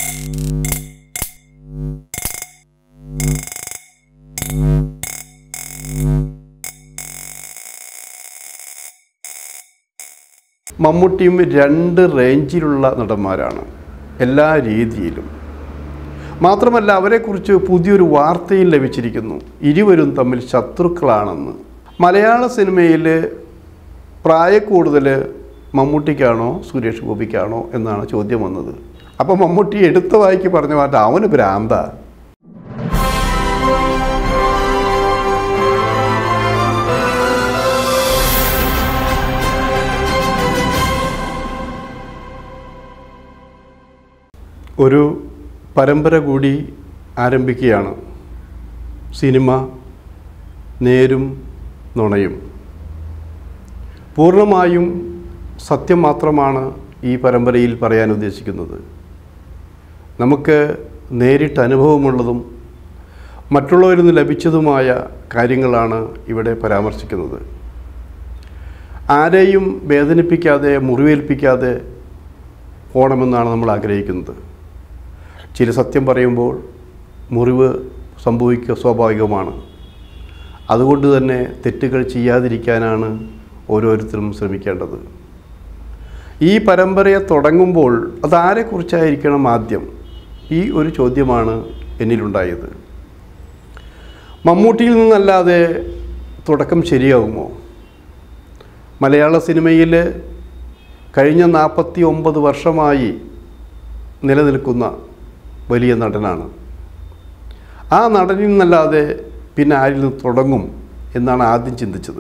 മമ്മൂട്ടിയും രണ്ട് റേഞ്ചിലുള്ള നടന്മാരാണ് എല്ലാ രീതിയിലും മാത്രമല്ല അവരെക്കുറിച്ച് പുതിയൊരു വാർത്തയും ലഭിച്ചിരിക്കുന്നു ഇരുവരും തമ്മിൽ ശത്രുക്കളാണെന്ന് മലയാള സിനിമയിൽ പ്രായക്കൂടുതൽ മമ്മൂട്ടിക്കാണോ സുരേഷ് ഗോപിക്കാണോ എന്നാണ് ചോദ്യം വന്നത് അപ്പോൾ മമ്മൂട്ടി എടുത്ത വായിക്ക് പറഞ്ഞ മാറ്റം അവന് ഭ്രാന്ത ഒരു പരമ്പര കൂടി ആരംഭിക്കുകയാണ് സിനിമ നേരും നുണയും പൂർണ്ണമായും സത്യം മാത്രമാണ് ഈ പരമ്പരയിൽ പറയാൻ ഉദ്ദേശിക്കുന്നത് നമുക്ക് നേരിട്ട് അനുഭവമുള്ളതും മറ്റുള്ളവരിൽ നിന്ന് ലഭിച്ചതുമായ കാര്യങ്ങളാണ് ഇവിടെ പരാമർശിക്കുന്നത് ആരെയും വേദനിപ്പിക്കാതെ മുറിവേൽപ്പിക്കാതെ പോകണമെന്നാണ് നമ്മൾ ആഗ്രഹിക്കുന്നത് ചില സത്യം പറയുമ്പോൾ മുറിവ് സംഭവിക്കുക സ്വാഭാവികമാണ് അതുകൊണ്ട് തന്നെ തെറ്റുകൾ ചെയ്യാതിരിക്കാനാണ് ഓരോരുത്തരും ശ്രമിക്കേണ്ടത് ഈ പരമ്പരയെ തുടങ്ങുമ്പോൾ അതാരെക്കുറിച്ചായിരിക്കണം ആദ്യം ഈ ഒരു ചോദ്യമാണ് എന്നിലുണ്ടായത് മമ്മൂട്ടിയിൽ നിന്നല്ലാതെ തുടക്കം ശരിയാകുമോ മലയാള സിനിമയിൽ കഴിഞ്ഞ നാൽപ്പത്തി ഒമ്പത് വർഷമായി നിലനിൽക്കുന്ന വലിയ നടനാണ് ആ നടനിൽ നിന്നല്ലാതെ പിന്നെ ആരിൽ നിന്ന് തുടങ്ങും എന്നാണ് ആദ്യം ചിന്തിച്ചത്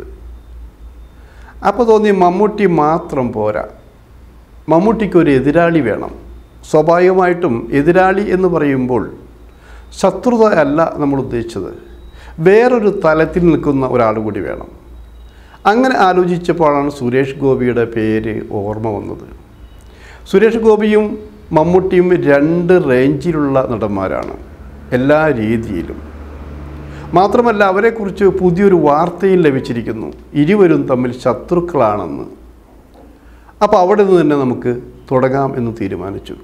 അപ്പോൾ തോന്നി മമ്മൂട്ടി മാത്രം പോരാ മമ്മൂട്ടിക്ക് ഒരു എതിരാളി വേണം സ്വാഭാവികമായിട്ടും എതിരാളി എന്ന് പറയുമ്പോൾ ശത്രുത അല്ല നമ്മൾ ഉദ്ദേശിച്ചത് വേറൊരു തലത്തിൽ നിൽക്കുന്ന ഒരാൾ കൂടി വേണം അങ്ങനെ ആലോചിച്ചപ്പോഴാണ് സുരേഷ് ഗോപിയുടെ പേര് ഓർമ്മ വന്നത് സുരേഷ് ഗോപിയും മമ്മൂട്ടിയും രണ്ട് റേഞ്ചിലുള്ള നടന്മാരാണ് എല്ലാ രീതിയിലും മാത്രമല്ല അവരെക്കുറിച്ച് പുതിയൊരു വാർത്തയും ലഭിച്ചിരിക്കുന്നു ഇരുവരും തമ്മിൽ ശത്രുക്കളാണെന്ന് അപ്പോൾ അവിടെ നിന്ന് തന്നെ നമുക്ക് തുടങ്ങാം എന്ന് തീരുമാനിച്ചു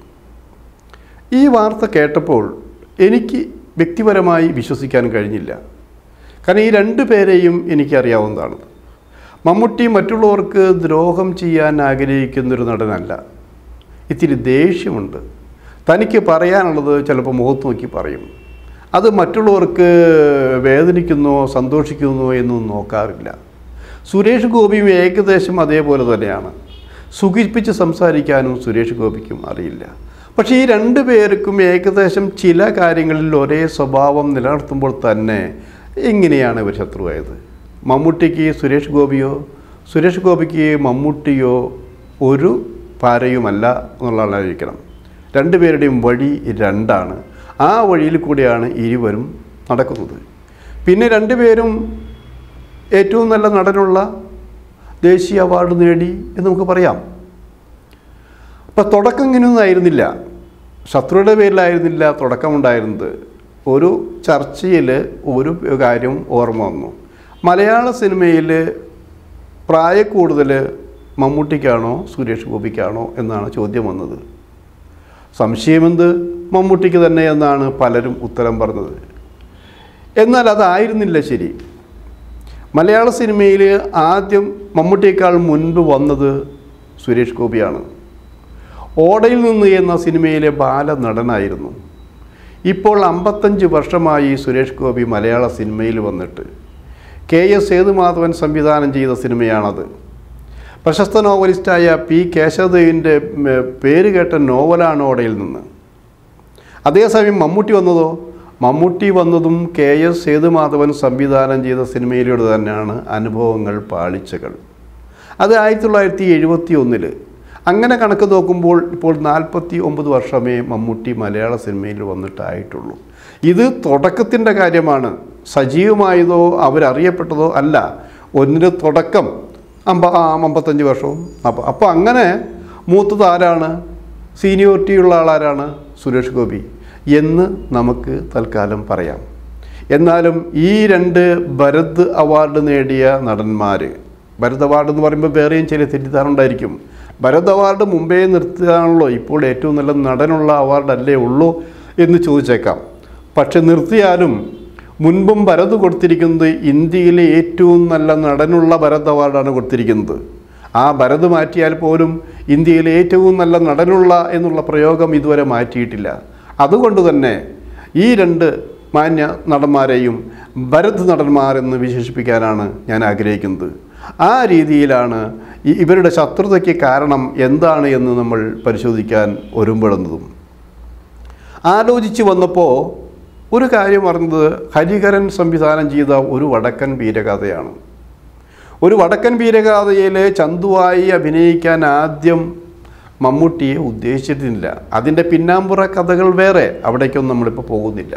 ഈ വാർത്ത കേട്ടപ്പോൾ എനിക്ക് വ്യക്തിപരമായി വിശ്വസിക്കാൻ കഴിഞ്ഞില്ല കാരണം ഈ രണ്ടു പേരെയും എനിക്കറിയാവുന്നതാണ് മമ്മൂട്ടി മറ്റുള്ളവർക്ക് ദ്രോഹം ചെയ്യാൻ ആഗ്രഹിക്കുന്നൊരു നടനല്ല ഇത്തിരി ദേഷ്യമുണ്ട് തനിക്ക് പറയാനുള്ളത് ചിലപ്പോൾ മുഖത്ത് നോക്കി പറയും അത് മറ്റുള്ളവർക്ക് വേദനിക്കുന്നോ സന്തോഷിക്കുന്നോ എന്നൊന്നും നോക്കാറില്ല സുരേഷ് ഗോപിയും ഏകദേശം അതേപോലെ തന്നെയാണ് സുഖിപ്പിച്ച് സംസാരിക്കാനും സുരേഷ് ഗോപിക്കും അറിയില്ല പക്ഷേ ഈ രണ്ടു പേർക്കും ഏകദേശം ചില കാര്യങ്ങളിൽ ഒരേ സ്വഭാവം നിലനിർത്തുമ്പോൾ തന്നെ എങ്ങനെയാണ് ഇവർ ശത്രുവായത് മമ്മൂട്ടിക്ക് സുരേഷ് ഗോപിയോ സുരേഷ് ഗോപിക്ക് മമ്മൂട്ടിയോ ഒരു പാരയുമല്ല എന്നുള്ളതാണ് ആലോചിക്കണം രണ്ടുപേരുടെയും വഴി രണ്ടാണ് ആ വഴിയിൽ കൂടിയാണ് ഇരുവരും നടക്കുന്നത് പിന്നെ രണ്ടുപേരും ഏറ്റവും നല്ല നടനുള്ള ദേശീയ അവാർഡ് നേടി എന്ന് നമുക്ക് പറയാം അപ്പം തുടക്കം ഇങ്ങനെയൊന്നും ആയിരുന്നില്ല ശത്രുയുടെ പേരിലായിരുന്നില്ല തുടക്കമുണ്ടായിരുന്നത് ഒരു ചർച്ചയിൽ ഒരു കാര്യം ഓർമ്മ വന്നു മലയാള സിനിമയിൽ പ്രായക്കൂടുതൽ മമ്മൂട്ടിക്കാണോ സുരേഷ് ഗോപിക്കാണോ എന്നാണ് ചോദ്യം വന്നത് സംശയമെന്ത് മമ്മൂട്ടിക്ക് തന്നെ എന്നാണ് പലരും ഉത്തരം പറഞ്ഞത് എന്നാൽ അതായിരുന്നില്ല ശരി മലയാള സിനിമയിൽ ആദ്യം മമ്മൂട്ടിയേക്കാൾ മുൻപ് വന്നത് സുരേഷ് ഗോപിയാണ് ഓടയിൽ നിന്ന് എന്ന സിനിമയിലെ ബാലനടനായിരുന്നു ഇപ്പോൾ അമ്പത്തഞ്ച് വർഷമായി സുരേഷ് ഗോപി മലയാള സിനിമയിൽ വന്നിട്ട് കെ എസ് സേതുമാധവൻ സംവിധാനം ചെയ്ത സിനിമയാണത് പ്രശസ്ത നോവലിസ്റ്റായ പി കേശവദേവിൻ്റെ പേര് കേട്ട നോവലാണ് ഓടയിൽ നിന്ന് അതേസമയം മമ്മൂട്ടി വന്നതോ മമ്മൂട്ടി വന്നതും കെ എസ് സേതുമാധവൻ സംവിധാനം ചെയ്ത സിനിമയിലൂടെ തന്നെയാണ് അനുഭവങ്ങൾ പാളിച്ചകൾ അത് ആയിരത്തി തൊള്ളായിരത്തി എഴുപത്തി ഒന്നിൽ അങ്ങനെ കണക്ക് നോക്കുമ്പോൾ ഇപ്പോൾ നാൽപ്പത്തി ഒമ്പത് വർഷമേ മമ്മൂട്ടി മലയാള സിനിമയിൽ വന്നിട്ടായിട്ടുള്ളൂ ഇത് തുടക്കത്തിൻ്റെ കാര്യമാണ് സജീവമായതോ അവരറിയപ്പെട്ടതോ അല്ല ഒന്നിൻ്റെ തുടക്കം അമ്പ ആ അമ്പത്തഞ്ച് വർഷവും അപ്പോൾ അപ്പോൾ അങ്ങനെ മൂത്തത് ആരാണ് സീനിയോറിറ്റിയുള്ള ആളാരാണ് സുരേഷ് ഗോപി എന്ന് നമുക്ക് തൽക്കാലം പറയാം എന്നാലും ഈ രണ്ട് ഭരത് അവാർഡ് നേടിയ നടന്മാർ ഭരത് അവാർഡ് എന്ന് പറയുമ്പോൾ വേറെയും ചില തെറ്റിദ്ധാരണ ഉണ്ടായിരിക്കും ഭരത് അവാർഡ് മുമ്പേ നിർത്തുകയാണല്ലോ ഇപ്പോൾ ഏറ്റവും നല്ല നടനുള്ള അവാർഡല്ലേ ഉള്ളൂ എന്ന് ചോദിച്ചേക്കാം പക്ഷെ നിർത്തിയാലും മുൻപും ഭരത് കൊടുത്തിരിക്കുന്നത് ഇന്ത്യയിലെ ഏറ്റവും നല്ല നടനുള്ള ഭരത് അവാർഡാണ് കൊടുത്തിരിക്കുന്നത് ആ ഭരത് മാറ്റിയാൽ പോലും ഇന്ത്യയിലെ ഏറ്റവും നല്ല നടനുള്ള എന്നുള്ള പ്രയോഗം ഇതുവരെ മാറ്റിയിട്ടില്ല അതുകൊണ്ട് തന്നെ ഈ രണ്ട് മാന്യ നടന്മാരെയും ഭരത് നടന്മാരെന്ന് വിശേഷിപ്പിക്കാനാണ് ഞാൻ ആഗ്രഹിക്കുന്നത് ആ രീതിയിലാണ് ഈ ഇവരുടെ ശത്രുതയ്ക്ക് കാരണം എന്താണ് എന്ന് നമ്മൾ പരിശോധിക്കാൻ ഒരുമ്പെടുന്നതും ആലോചിച്ച് വന്നപ്പോൾ ഒരു കാര്യം പറഞ്ഞത് ഹരിഹരൻ സംവിധാനം ചെയ്ത ഒരു വടക്കൻ വീരകഥയാണ് ഒരു വടക്കൻ വീരഗാഥയിലെ ചന്തുവായി അഭിനയിക്കാൻ ആദ്യം മമ്മൂട്ടിയെ ഉദ്ദേശിച്ചിട്ടില്ല അതിൻ്റെ പിന്നാമ്പുറ കഥകൾ വേറെ അവിടേക്കൊന്നും നമ്മളിപ്പോൾ പോകുന്നില്ല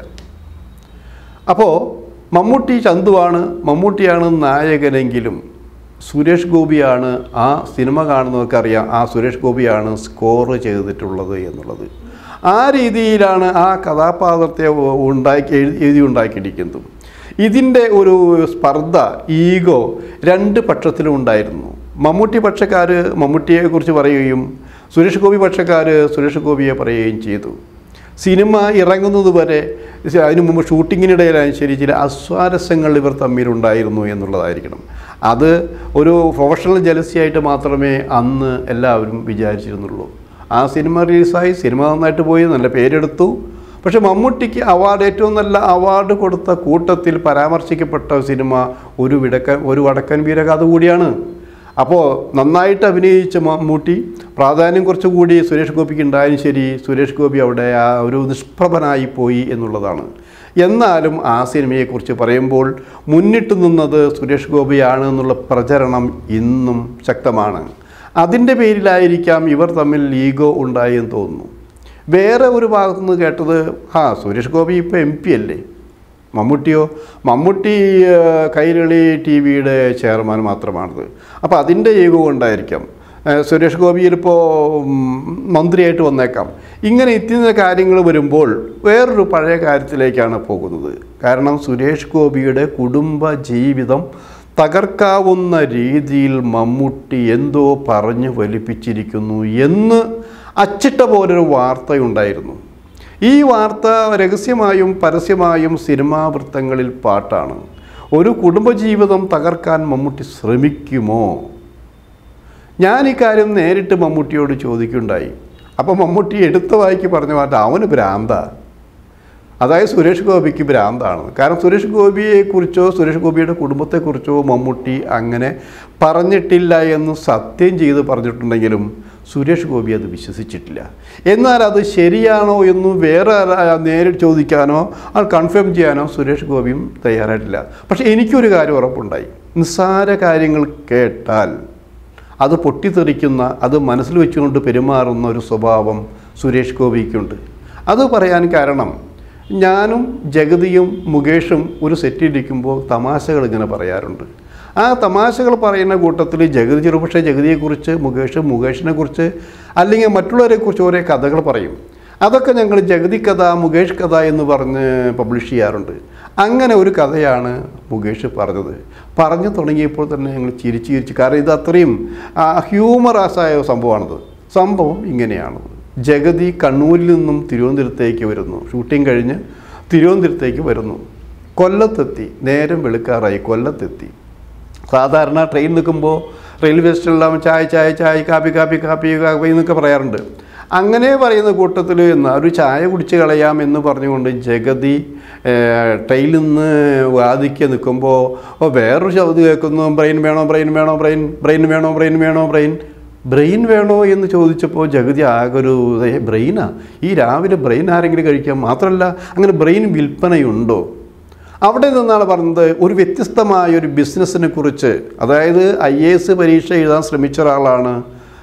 അപ്പോൾ മമ്മൂട്ടി ചന്തുവാണ് മമ്മൂട്ടിയാണ് നായകനെങ്കിലും സുരേഷ് ഗോപിയാണ് ആ സിനിമ കാണുന്നവർക്കറിയാം ആ സുരേഷ് ഗോപിയാണ് സ്കോർ ചെയ്തിട്ടുള്ളത് എന്നുള്ളത് ആ രീതിയിലാണ് ആ കഥാപാത്രത്തെ ഉണ്ടാക്കി എഴുതി എഴുതി ഉണ്ടാക്കിയിരിക്കുന്നതും ഇതിൻ്റെ ഒരു സ്പർദ്ധ ഈഗോ രണ്ട് പക്ഷത്തിലും ഉണ്ടായിരുന്നു മമ്മൂട്ടി പക്ഷക്കാർ മമ്മൂട്ടിയെക്കുറിച്ച് പറയുകയും സുരേഷ് ഗോപി പക്ഷക്കാർ സുരേഷ് ഗോപിയെ പറയുകയും ചെയ്തു സിനിമ ഇറങ്ങുന്നത് വരെ അതിനു മുമ്പ് ഷൂട്ടിങ്ങിനിടയിലായാലും ശരി ചില അസ്വാരസ്യങ്ങൾ ഇവർ തമ്മിലുണ്ടായിരുന്നു എന്നുള്ളതായിരിക്കണം അത് ഒരു പ്രൊഫഷണൽ ജലസിയായിട്ട് മാത്രമേ അന്ന് എല്ലാവരും വിചാരിച്ചിരുന്നുള്ളൂ ആ സിനിമ റിലീസായി സിനിമ നന്നായിട്ട് പോയി നല്ല പേരെടുത്തു പക്ഷെ മമ്മൂട്ടിക്ക് അവാർഡ് ഏറ്റവും നല്ല അവാർഡ് കൊടുത്ത കൂട്ടത്തിൽ പരാമർശിക്കപ്പെട്ട സിനിമ ഒരു വിടക്കൻ ഒരു വടക്കൻ വീരകഥ കൂടിയാണ് അപ്പോൾ നന്നായിട്ട് അഭിനയിച്ച മമ്മൂട്ടി പ്രാധാന്യം കുറച്ചുകൂടി സുരേഷ് ഗോപിക്ക് ഉണ്ടായാലും ശരി സുരേഷ് ഗോപി അവിടെ ആ ഒരു നിഷ്പ്രഭനായി പോയി എന്നുള്ളതാണ് എന്നാലും ആ സിനിമയെക്കുറിച്ച് പറയുമ്പോൾ മുന്നിട്ട് നിന്നത് സുരേഷ് ഗോപിയാണ് എന്നുള്ള പ്രചരണം ഇന്നും ശക്തമാണ് അതിൻ്റെ പേരിലായിരിക്കാം ഇവർ തമ്മിൽ ഈഗോ ഉണ്ടായി എന്ന് തോന്നുന്നു വേറെ ഒരു ഭാഗത്തുനിന്ന് കേട്ടത് ആ സുരേഷ് ഗോപി ഇപ്പോൾ എം പി അല്ലേ മമ്മൂട്ടിയോ മമ്മൂട്ടി ആ, കൈരളി ടി വിയുടെ ചെയർമാൻ മാത്രമാണത് അപ്പോൾ അതിൻ്റെ ഈഗോ കൊണ്ടായിരിക്കാം ആ, സുരേഷ് ഗോപി ചിലപ്പോൾ മന്ത്രിയായിട്ട് വന്നേക്കാം ഇങ്ങനെ ഇത്തിരി കാര്യങ്ങൾ വരുമ്പോൾ വേറൊരു പഴയ കാര്യത്തിലേക്കാണ് പോകുന്നത് കാരണം സുരേഷ് ഗോപിയുടെ കുടുംബ ജീവിതം തകർക്കാവുന്ന രീതിയിൽ മമ്മൂട്ടി എന്തോ പറഞ്ഞു വലിപ്പിച്ചിരിക്കുന്നു എന്ന് അച്ചിട്ട പോലൊരു വാർത്തയുണ്ടായിരുന്നു ഈ വാർത്ത രഹസ്യമായും പരസ്യമായും സിനിമാ വൃത്തങ്ങളിൽ പാട്ടാണ് ഒരു കുടുംബജീവിതം തകർക്കാൻ മമ്മൂട്ടി ശ്രമിക്കുമോ ഞാൻ ഈ കാര്യം നേരിട്ട് മമ്മൂട്ടിയോട് ചോദിക്കുകയുണ്ടായി അപ്പോൾ മമ്മൂട്ടി എടുത്ത വായിക്ക് പറഞ്ഞ മാറ്റം അവന് ഭ്രാന്ത അതായത് സുരേഷ് ഗോപിക്ക് ഭ്രാന്താണ് കാരണം സുരേഷ് ഗോപിയെക്കുറിച്ചോ സുരേഷ് ഗോപിയുടെ കുടുംബത്തെക്കുറിച്ചോ മമ്മൂട്ടി അങ്ങനെ പറഞ്ഞിട്ടില്ല എന്ന് സത്യം ചെയ്ത് പറഞ്ഞിട്ടുണ്ടെങ്കിലും സുരേഷ് ഗോപി അത് വിശ്വസിച്ചിട്ടില്ല എന്നാൽ അത് ശരിയാണോ എന്ന് വേറെ ആരാ- നേരിട്ട് ചോദിക്കാനോ അത് കൺഫേം ചെയ്യാനോ സുരേഷ് ഗോപിയും തയ്യാറായിട്ടില്ല പക്ഷേ എനിക്കൊരു കാര്യം ഉറപ്പുണ്ടായി നിസ്സാര കാര്യങ്ങൾ കേട്ടാൽ അത് പൊട്ടിത്തെറിക്കുന്ന അത് മനസ്സിൽ വെച്ചുകൊണ്ട് പെരുമാറുന്ന ഒരു സ്വഭാവം സുരേഷ് ഗോപിക്കുണ്ട് അത് പറയാൻ കാരണം ഞാനും ജഗതിയും മുകേഷും ഒരു സെറ്റിലിരിക്കുമ്പോൾ തമാശകൾ ഇങ്ങനെ പറയാറുണ്ട് ആ തമാശകൾ പറയുന്ന കൂട്ടത്തിൽ ജഗതി ചെറുപക്ഷെ ജഗതിയെക്കുറിച്ച് മുകേഷ് മുകേഷിനെ കുറിച്ച് അല്ലെങ്കിൽ മറ്റുള്ളവരെക്കുറിച്ച് ഓരോ കഥകൾ പറയും അതൊക്കെ ഞങ്ങൾ ജഗതി കഥ മുകേഷ് കഥ എന്ന് പറഞ്ഞ് പബ്ലിഷ് ചെയ്യാറുണ്ട് അങ്ങനെ ഒരു കഥയാണ് മുകേഷ് പറഞ്ഞത് പറഞ്ഞു തുടങ്ങിയപ്പോൾ തന്നെ ഞങ്ങൾ ചിരിച്ച് ചിരിച്ച് കാരണം ഇത് അത്രയും ഹ്യൂമറാസായ സംഭവമാണിത് സംഭവം ഇങ്ങനെയാണ് ജഗതി കണ്ണൂരിൽ നിന്നും തിരുവനന്തപുരത്തേക്ക് വരുന്നു ഷൂട്ടിംഗ് കഴിഞ്ഞ് തിരുവനന്തപുരത്തേക്ക് വരുന്നു കൊല്ലത്തെത്തി നേരം വെളുക്കാറായി കൊല്ലത്തെത്തി സാധാരണ ട്രെയിൻ നിൽക്കുമ്പോൾ റെയിൽവേ സ്റ്റേഷനിലാകുമ്പോൾ ചായ ചായ ചായ കാപ്പി കാപ്പി കാപ്പി കാപ്പി എന്നൊക്കെ പറയാറുണ്ട് അങ്ങനെ പറയുന്ന കൂട്ടത്തിൽ എന്നാ ഒരു ചായ കുടിച്ച് കളയാം എന്ന് പറഞ്ഞുകൊണ്ട് ജഗതി ഏഹ്, ട്രെയിനിൽ നിന്ന് വാദിക്ക് നിൽക്കുമ്പോൾ ഓ വേറൊരു ശബ്ദം കേൾക്കുന്നു ബ്രെയിൻ വേണോ ബ്രെയിൻ വേണോ ബ്രെയിൻ ബ്രെയിൻ വേണോ ബ്രെയിൻ വേണോ ബ്രെയിൻ ബ്രെയിൻ വേണോ എന്ന് ചോദിച്ചപ്പോൾ ജഗതി ആകെ ഒരു "ഏ, ബ്രെയിനാ ഈ രാവിലെ ബ്രെയിൻ ആരെങ്കിലും കഴിക്കാം മാത്രമല്ല അങ്ങനെ ബ്രെയിൻ വിൽപ്പനയുണ്ടോ അവിടെ നിന്നാണ് പറഞ്ഞത് ഒരു വ്യത്യസ്തമായ ഒരു ബിസിനസ്സിനെ കുറിച്ച് അതായത് ഐ എ എസ് പരീക്ഷ എഴുതാൻ ശ്രമിച്ച ഒരാളാണ്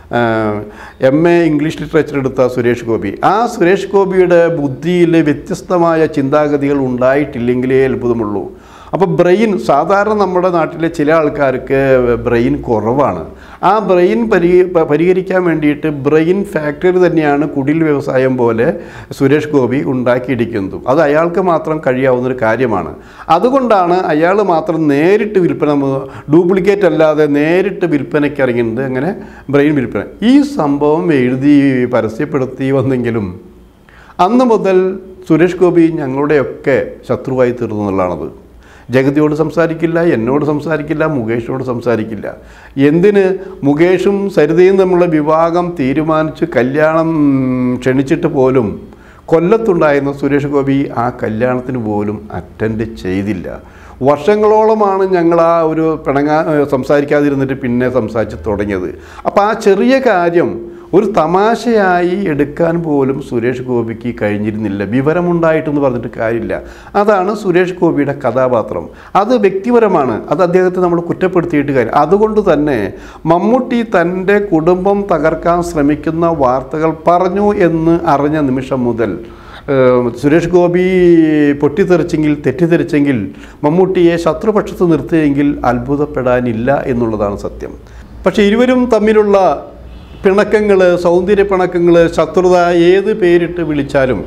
എം എ ഇംഗ്ലീഷ് ലിറ്ററേച്ചർ എടുത്ത സുരേഷ് ഗോപി ആ സുരേഷ് ഗോപിയുടെ ബുദ്ധിയിൽ വ്യത്യസ്തമായ ചിന്താഗതികൾ ഉണ്ടായിട്ടില്ലെങ്കിലേ അത്ഭുതമുള്ളൂ അപ്പോൾ ബ്രെയിൻ സാധാരണ നമ്മുടെ നാട്ടിലെ ചില ആൾക്കാർക്ക് ബ്രെയിൻ കുറവാണ് ആ ബ്രെയിൻ പരി പ- പരിഹരിക്കാൻ വേണ്ടിയിട്ട് ബ്രെയിൻ ഫാക്ടറി തന്നെയാണ് കുടിൽ വ്യവസായം പോലെ സുരേഷ് ഗോപി ഉണ്ടാക്കിയിരിക്കുന്നതും അത് അയാൾക്ക് മാത്രം കഴിയാവുന്നൊരു കാര്യമാണ് അതുകൊണ്ടാണ് അയാൾ മാത്രം നേരിട്ട് വിൽപ്പന മു- ഡ്യൂപ്ലിക്കേറ്റ് അല്ലാതെ നേരിട്ട് വിൽപ്പനയ്ക്ക് ഇറങ്ങുന്നത് അങ്ങനെ ബ്രെയിൻ വിൽപ്പന ഈ സംഭവം എഴുതി പരസ്യപ്പെടുത്തി വന്നെങ്കിലും അന്ന് മുതൽ സുരേഷ് ഗോപി ഞങ്ങളുടെയൊക്കെ ശത്രുവായി തീർന്നു എന്നുള്ളതാണത് ജഗതിയോട് സംസാരിക്കില്ല എന്നോട് സംസാരിക്കില്ല മുകേഷിനോട് സംസാരിക്കില്ല എന്തിന് മുകേഷും സരിതയും തമ്മിലുള്ള വിവാഹം തീരുമാനിച്ച് കല്യാണം ക്ഷണിച്ചിട്ട് പോലും കൊല്ലത്തുണ്ടായിരുന്ന സുരേഷ് ഗോപി ആ കല്യാണത്തിന് പോലും അറ്റൻഡ് ചെയ്തില്ല വർഷങ്ങളോളമാണ് ഞങ്ങൾ ആ ഒരു പിണങ്ങാ സംസാരിക്കാതിരുന്നിട്ട് പിന്നെ സംസാരിച്ച് തുടങ്ങിയത് അപ്പോൾ ആ ചെറിയ കാര്യം ഒരു തമാശയായി എടുക്കാൻ പോലും സുരേഷ് ഗോപിക്ക് കഴിഞ്ഞിരുന്നില്ല വിവരമുണ്ടായിട്ടെന്ന് പറഞ്ഞിട്ട് കാര്യമില്ല അതാണ് സുരേഷ് ഗോപിയുടെ കഥാപാത്രം അത് വ്യക്തിപരമാണ് അത് അദ്ദേഹത്തെ നമ്മൾ കുറ്റപ്പെടുത്തിയിട്ട് കാര്യം അതുകൊണ്ട് തന്നെ മമ്മൂട്ടി തൻ്റെ കുടുംബം തകർക്കാൻ ശ്രമിക്കുന്ന വാർത്തകൾ പറഞ്ഞു എന്ന് അറിഞ്ഞ നിമിഷം മുതൽ ഏഹ്, സുരേഷ് ഗോപി പൊട്ടിത്തെറിച്ചെങ്കിൽ തെറ്റിദ്ധരിച്ചെങ്കിൽ മമ്മൂട്ടിയെ ശത്രുപക്ഷത്ത് നിർത്തിയെങ്കിൽ അത്ഭുതപ്പെടാനില്ല എന്നുള്ളതാണ് സത്യം പക്ഷേ ഇരുവരും തമ്മിലുള്ള പിണക്കങ്ങൾ സൗന്ദര്യ പിണക്കങ്ങൾ ശത്രുത ഏത് പേരിട്ട് വിളിച്ചാലും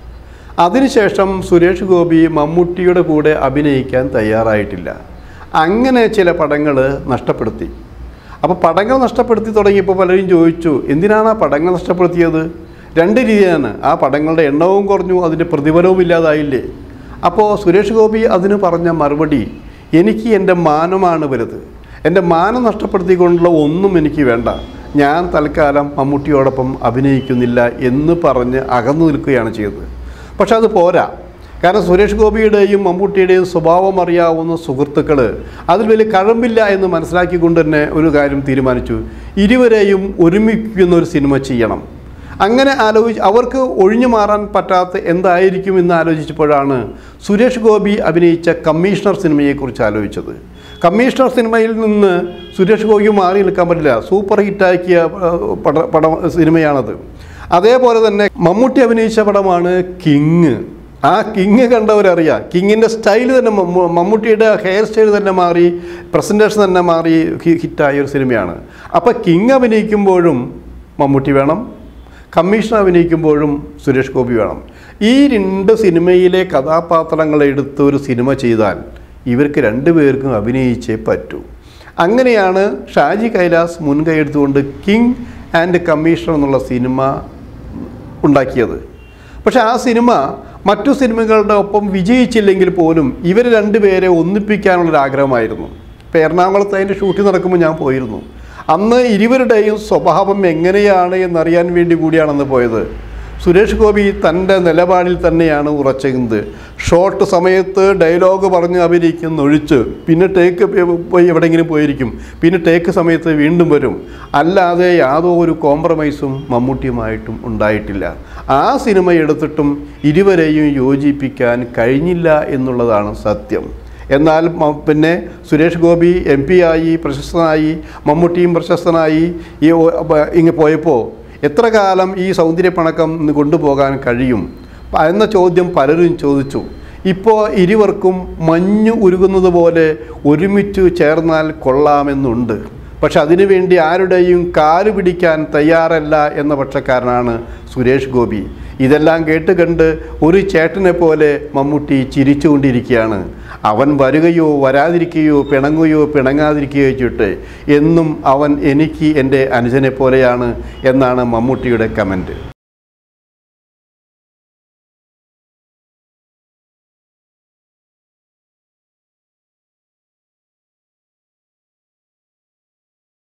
അതിനുശേഷം സുരേഷ് ഗോപി മമ്മൂട്ടിയുടെ കൂടെ അഭിനയിക്കാൻ തയ്യാറായിട്ടില്ല അങ്ങനെ ചില പടങ്ങൾ നഷ്ടപ്പെടുത്തി അപ്പോൾ പടങ്ങൾ നഷ്ടപ്പെടുത്തി തുടങ്ങിയപ്പോൾ പലരും ചോദിച്ചു എന്തിനാണ് ആ പടങ്ങൾ നഷ്ടപ്പെടുത്തിയത് രണ്ട് രീതിയാണ് ആ പടങ്ങളുടെ എണ്ണവും കുറഞ്ഞു അതിൻ്റെ പ്രതിഫലവും ഇല്ലാതായില്ലേ അപ്പോൾ സുരേഷ് ഗോപി അതിന് പറഞ്ഞ മറുപടി എനിക്ക് എൻ്റെ മാനമാണ് വലുത് എൻ്റെ മാനം നഷ്ടപ്പെടുത്തിക്കൊണ്ടുള്ള ഒന്നും എനിക്ക് വേണ്ട ഞാൻ തൽക്കാലം മമ്മൂട്ടിയോടൊപ്പം അഭിനയിക്കുന്നില്ല എന്ന് പറഞ്ഞ് അകന്നു നിൽക്കുകയാണ് ചെയ്തത് പക്ഷെ അത് പോരാ കാരണം സുരേഷ് ഗോപിയുടെയും മമ്മൂട്ടിയുടെയും സ്വഭാവം അറിയാവുന്ന സുഹൃത്തുക്കൾ അതിൽ വലിയ കഴമ്പില്ല എന്ന് മനസ്സിലാക്കിക്കൊണ്ട് തന്നെ ഒരു കാര്യം തീരുമാനിച്ചു ഇരുവരെയും ഒരുമിക്കുന്ന ഒരു സിനിമ ചെയ്യണം അങ്ങനെ ആലോചിച്ച് അവർക്ക് ഒഴിഞ്ഞു മാറാൻ പറ്റാത്ത എന്തായിരിക്കും എന്ന് ആലോചിച്ചപ്പോഴാണ് സുരേഷ് ഗോപി അഭിനയിച്ച കമ്മീഷണർ സിനിമയെക്കുറിച്ച് ആലോചിച്ചത് കമ്മീഷണർ സിനിമയിൽ നിന്ന് സുരേഷ് ഗോപിക്ക് മാറി നിൽക്കാൻ പറ്റില്ല സൂപ്പർ ഹിറ്റാക്കിയ ഏഹ്, പട പടം സിനിമയാണത് അതേപോലെ തന്നെ മമ്മൂട്ടി അഭിനയിച്ച പടമാണ് കിങ് ആ കിങ് കണ്ടവരറിയാം കിങ്ങിൻ്റെ സ്റ്റൈൽ തന്നെ മമ്മൂ- മമ്മൂട്ടിയുടെ ഹെയർ സ്റ്റൈൽ തന്നെ മാറി പ്രസൻറ്റേഷൻ തന്നെ മാറി ഹി- ഹിറ്റായ ഒരു സിനിമയാണ് അപ്പോൾ കിങ് അഭിനയിക്കുമ്പോഴും മമ്മൂട്ടി വേണം കമ്മീഷൻ അഭിനയിക്കുമ്പോഴും സുരേഷ് ഗോപി വേണം ഈ രണ്ട് സിനിമയിലെ കഥാപാത്രങ്ങളെ എടുത്ത് ഒരു സിനിമ ചെയ്താൽ ഇവർക്ക് രണ്ടുപേർക്കും അഭിനയിച്ചേ പറ്റൂ അങ്ങനെയാണ് ഷാജി കൈലാസ് മുൻകൈ എടുത്തുകൊണ്ട് കിങ് ആൻഡ് കമ്മീഷണർ എന്നുള്ള സിനിമ ഉണ്ടാക്കിയത് പക്ഷെ ആ സിനിമ മറ്റു സിനിമകളുടെ ഒപ്പം വിജയിച്ചില്ലെങ്കിൽ പോലും ഇവർ രണ്ടുപേരെ ഒന്നിപ്പിക്കാനുള്ളൊരു ആഗ്രഹമായിരുന്നു ഇപ്പോൾ എറണാകുളത്ത് അതിൻ്റെ ഷൂട്ടിംഗ് നടക്കുമ്പോൾ ഞാൻ പോയിരുന്നു അന്ന് ഇരുവരുടെയും സ്വഭാവം എങ്ങനെയാണ് എന്നറിയാൻ വേണ്ടി കൂടിയാണ് അന്ന് പോയത് സുരേഷ് ഗോപി തൻ്റെ നിലപാടിൽ തന്നെയാണ് ഉറച്ചിരുന്നത് ഷോർട്ട് സമയത്ത് ഡയലോഗ് പറഞ്ഞ് അഭിനയിക്കുന്ന ഒഴിച്ച് പിന്നെ ടേക്ക് പോയി എവിടെയെങ്കിലും പോയിരിക്കും പിന്നെ ടേക്ക് സമയത്ത് വീണ്ടും വരും അല്ലാതെ യാതൊരു കോംപ്രമൈസും മമ്മൂട്ടിയുമായിട്ടും ഉണ്ടായിട്ടില്ല ആ സിനിമ എടുത്തിട്ടും ഇരുവരെയും യോജിപ്പിക്കാൻ കഴിഞ്ഞില്ല എന്നുള്ളതാണ് സത്യം എന്നാൽ മ- പിന്നെ സുരേഷ് ഗോപി എം പി ആയി പ്രശസ്തനായി മമ്മൂട്ടിയും പ്രശസ്തനായി ഈ ഒ- അപ്പ- ഇങ്ങ് പോയപ്പോൾ എത്ര കാലം ഈ സൗന്ദര്യപ്പണക്കം ഇന്ന് കൊണ്ടുപോകാൻ കഴിയും പ- എന്ന ചോദ്യം പലരും ചോദിച്ചു ഇപ്പോൾ ഇരുവർക്കും മഞ്ഞ് ഉരുകുന്നത് പോലെ ഒരുമിച്ച് ചേർന്നാൽ കൊള്ളാമെന്നുണ്ട് പക്ഷെ അതിനുവേണ്ടി ആരുടെയും കാല് പിടിക്കാൻ തയ്യാറല്ല എന്ന പക്ഷക്കാരനാണ് സുരേഷ് ഗോപി ഇതെല്ലാം കേട്ട് കണ്ട് ഒരു ചേട്ടനെ പോലെ മമ്മൂട്ടി ചിരിച്ചുകൊണ്ടിരിക്കുകയാണ് അവൻ വരികയോ വരാതിരിക്കുകയോ പിണങ്ങുകയോ പിണങ്ങാതിരിക്കുകയോ ചെയ്തിട്ട് എന്നും അവൻ എനിക്ക് എൻ്റെ അനുജനെ പോലെയാണ് എന്നാണ് മമ്മൂട്ടിയുടെ കമൻറ്റ്